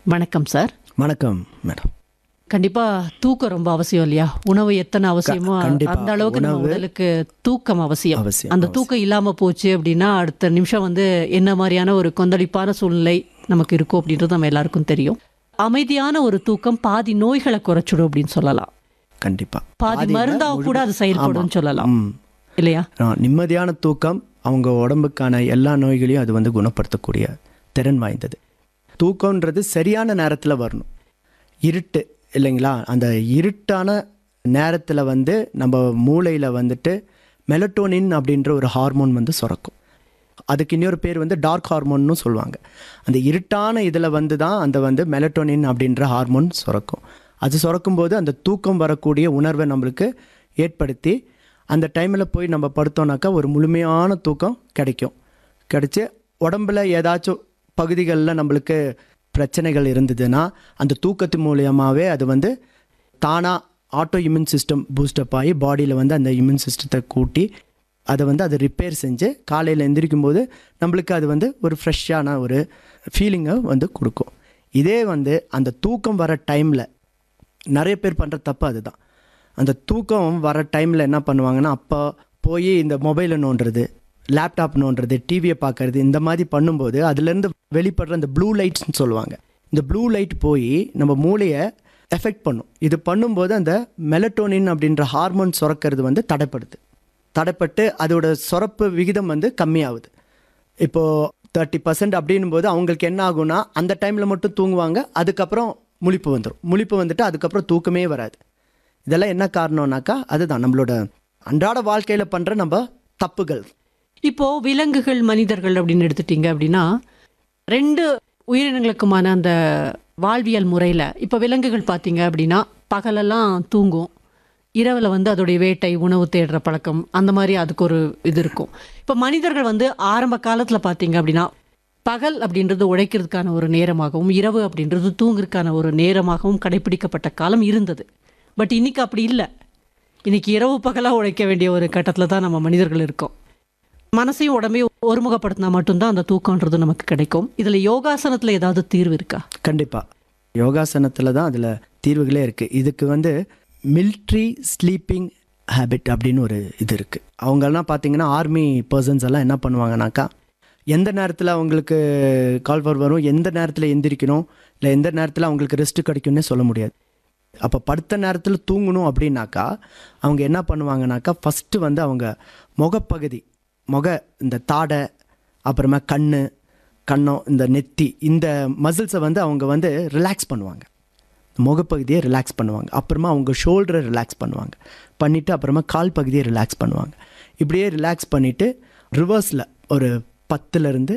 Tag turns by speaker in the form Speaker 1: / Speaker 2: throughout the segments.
Speaker 1: வணக்கம் சார்
Speaker 2: வணக்கம் மேடம்
Speaker 1: கண்டிப்பா தூக்கம் ரொம்ப அவசியம் இல்லையா உணவு எத்தனை அவசியமோ
Speaker 2: கண்டிப்பா.
Speaker 1: அந்த அளவுக்கு நம்ம
Speaker 2: உணவு
Speaker 1: உடலுக்கு தூக்கம் அவசியம்
Speaker 2: அவசியம்,
Speaker 1: அந்த தூக்கம் இல்லாம போச்சு அப்படின்னா அடுத்த நிமிஷம் வந்து என்ன மாதிரியான ஒரு கொந்தளிப்பான சூழ்நிலை நமக்கு இருக்கும் அப்படின்றது நம்ம எல்லாருக்கும் தெரியும் அமைதியான ஒரு தூக்கம் பாதி நோய்களை குறைச்சிடும் அப்படின்னு சொல்லலாம்
Speaker 2: கண்டிப்பா
Speaker 1: பாதி மருந்தா கூட அது செயல்படும் சொல்லலாம்
Speaker 2: ம்.
Speaker 1: இல்லையா
Speaker 2: ஆ, நிம்மதியான தூக்கம் அவங்க உடம்புக்கான எல்லா நோய்களையும் அது வந்து குணப்படுத்தக்கூடிய திறன் வாய்ந்தது தூக்கம்ன்றது சரியான நேரத்தில் வரணும் இருட்டு இல்லைங்களா அந்த இருட்டான நேரத்தில் வந்து நம்ம மூளையில் வந்துட்டு மெலட்டோனின் அப்படின்ற ஒரு ஹார்மோன் வந்து சுரக்கும் அதுக்கு இன்னொரு பேர் வந்து டார்க் ஹார்மோன்னு சொல்லுவாங்க அந்த இருட்டான இதில் வந்து தான் அந்த வந்து மெலட்டோனின் அப்படின்ற ஹார்மோன் சுரக்கும் அது சுரக்கும் போது அந்த தூக்கம் வரக்கூடிய உணர்வை நம்மளுக்கு ஏற்படுத்தி அந்த டைமில் போய் நம்ம படுத்தோம்னாக்கா ஒரு முழுமையான தூக்கம் கிடைக்கும் கிடைச்சி உடம்புல ஏதாச்சும் பகுதிகளில் நம்மளுக்கு பிரச்சனைகள் இருந்ததுன்னா அந்த தூக்கத்து மூலியமாகவே அது வந்து தானாக ஆட்டோ இம்யூன் சிஸ்டம் பூஸ்டப் ஆகி பாடியில் வந்து அந்த இம்யூன் சிஸ்டத்தை கூட்டி அதை வந்து அதை ரிப்பேர் செஞ்சு காலையில் எந்திரிக்கும் போது நம்மளுக்கு அது வந்து ஒரு ஃப்ரெஷ்ஷான ஒரு ஃபீலிங்கை வந்து கொடுக்கும் இதே வந்து அந்த தூக்கம் வர டைமில் நிறைய பேர் பண்ணுற தப்பு அதுதான் அந்த தூக்கம் வர டைமில் என்ன பண்ணுவாங்கன்னா அப்போ போய் இந்த மொபைலை நோண்டுறது லேப்டாப் நோண்டுறது டிவியை பார்க்கறது இந்த மாதிரி பண்ணும்போது அதுலேருந்து வெளிப்படுற அந்த ப்ளூ லைட்ஸ்னு சொல்லுவாங்க இந்த ப்ளூ லைட் போய் நம்ம மூளையை எஃபெக்ட் பண்ணும் இது பண்ணும்போது அந்த மெலட்டோனின் அப்படின்ற ஹார்மோன் சுரக்கிறது வந்து தடைப்படுது தடைப்பட்டு அதோட சுரப்பு விகிதம் வந்து கம்மியாகுது இப்போது தேர்ட்டி பர்சன்ட் அப்படின்னும் போது அவங்களுக்கு என்ன ஆகும்னா அந்த டைமில் மட்டும் தூங்குவாங்க அதுக்கப்புறம் முழிப்பு வந்துடும் முழிப்பு வந்துட்டு அதுக்கப்புறம் தூக்கமே வராது இதெல்லாம் என்ன காரணம்னாக்கா அதுதான் நம்மளோட அன்றாட வாழ்க்கையில் பண்ணுற நம்ம தப்புகள்
Speaker 1: இப்போ விலங்குகள் மனிதர்கள் அப்படின்னு எடுத்துட்டீங்க அப்படின்னா ரெண்டு உயிரினங்களுக்குமான அந்த வாழ்வியல் முறையில் இப்போ விலங்குகள் பார்த்தீங்க அப்படின்னா பகலெல்லாம் தூங்கும் இரவில் வந்து அதோடைய வேட்டை உணவு தேடுற பழக்கம் அந்த மாதிரி அதுக்கு ஒரு இது இருக்கும் இப்போ மனிதர்கள் வந்து ஆரம்ப காலத்தில் பார்த்தீங்க அப்படின்னா பகல் அப்படின்றது உழைக்கிறதுக்கான ஒரு நேரமாகவும் இரவு அப்படின்றது தூங்குறதுக்கான ஒரு நேரமாகவும் கடைபிடிக்கப்பட்ட காலம் இருந்தது பட் இன்னைக்கு அப்படி இல்லை இன்னைக்கு இரவு பகலாக உழைக்க வேண்டிய ஒரு கட்டத்தில் தான் நம்ம மனிதர்கள் இருக்கோம் மனசையும் உடம்பையும் ஒருமுகப்படுத்தினா மட்டும்தான் அந்த தூக்கம்ன்றது நமக்கு கிடைக்கும் இதில் யோகாசனத்தில் ஏதாவது தீர்வு இருக்கா
Speaker 2: கண்டிப்பாக யோகாசனத்தில் தான் அதில் தீர்வுகளே இருக்குது இதுக்கு வந்து மில்ட்ரி ஸ்லீப்பிங் ஹேபிட் அப்படின்னு ஒரு இது இருக்குது அவங்கெல்லாம் பார்த்தீங்கன்னா ஆர்மி பர்சன்ஸ் எல்லாம் என்ன பண்ணுவாங்கனாக்கா எந்த நேரத்தில் அவங்களுக்கு கால்வர் வரும் எந்த நேரத்தில் எந்திரிக்கணும் இல்லை எந்த நேரத்தில் அவங்களுக்கு ரெஸ்ட் கிடைக்கும்னே சொல்ல முடியாது அப்போ படுத்த நேரத்தில் தூங்கணும் அப்படின்னாக்கா அவங்க என்ன பண்ணுவாங்கனாக்கா ஃபஸ்ட்டு வந்து அவங்க முகப்பகுதி முக இந்த தாடை அப்புறமா கண் கன்னம் இந்த நெத்தி இந்த மசில்ஸை வந்து அவங்க வந்து ரிலாக்ஸ் பண்ணுவாங்க முகப்பகுதியை ரிலாக்ஸ் பண்ணுவாங்க அப்புறமா அவங்க ஷோல்டரை ரிலாக்ஸ் பண்ணுவாங்க பண்ணிவிட்டு அப்புறமா கால் பகுதியை ரிலாக்ஸ் பண்ணுவாங்க இப்படியே ரிலாக்ஸ் பண்ணிவிட்டு ரிவர்ஸில் ஒரு பத்துலேருந்து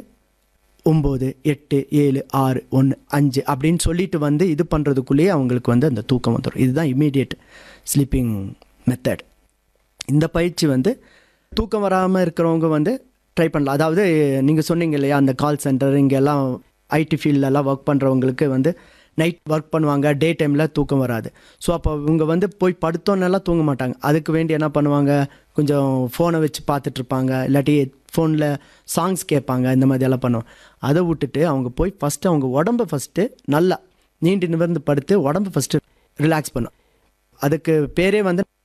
Speaker 2: ஒம்பது எட்டு ஏழு ஆறு ஒன்று அஞ்சு அப்படின்னு சொல்லிட்டு வந்து இது பண்ணுறதுக்குள்ளேயே அவங்களுக்கு வந்து அந்த தூக்கம் வந்துடும் இதுதான் இமீடியட் ஸ்லீப்பிங் மெத்தட் இந்த பயிற்சி வந்து தூக்கம் வராமல் இருக்கிறவங்க வந்து ட்ரை பண்ணலாம் அதாவது நீங்கள் சொன்னீங்க இல்லையா அந்த கால் சென்டர் இங்கெல்லாம் ஐடி ஃபீல்டெல்லாம் ஒர்க் பண்ணுறவங்களுக்கு வந்து நைட் ஒர்க் பண்ணுவாங்க டே டைமில் தூக்கம் வராது ஸோ அப்போ இவங்க வந்து போய் படுத்தோன்னெல்லாம் தூங்க மாட்டாங்க அதுக்கு வேண்டி என்ன பண்ணுவாங்க கொஞ்சம் ஃபோனை வச்சு பார்த்துட்டு இருப்பாங்க இல்லாட்டி ஃபோனில் சாங்ஸ் கேட்பாங்க இந்த மாதிரி எல்லாம் பண்ணுவாங்க அதை விட்டுட்டு அவங்க போய் ஃபஸ்ட்டு அவங்க உடம்ப ஃபஸ்ட்டு நல்லா நீண்டு நிமிர்ந்து படுத்து உடம்ப ஃபஸ்ட்டு ரிலாக்ஸ் பண்ணும் அதுக்கு பேரே வந்து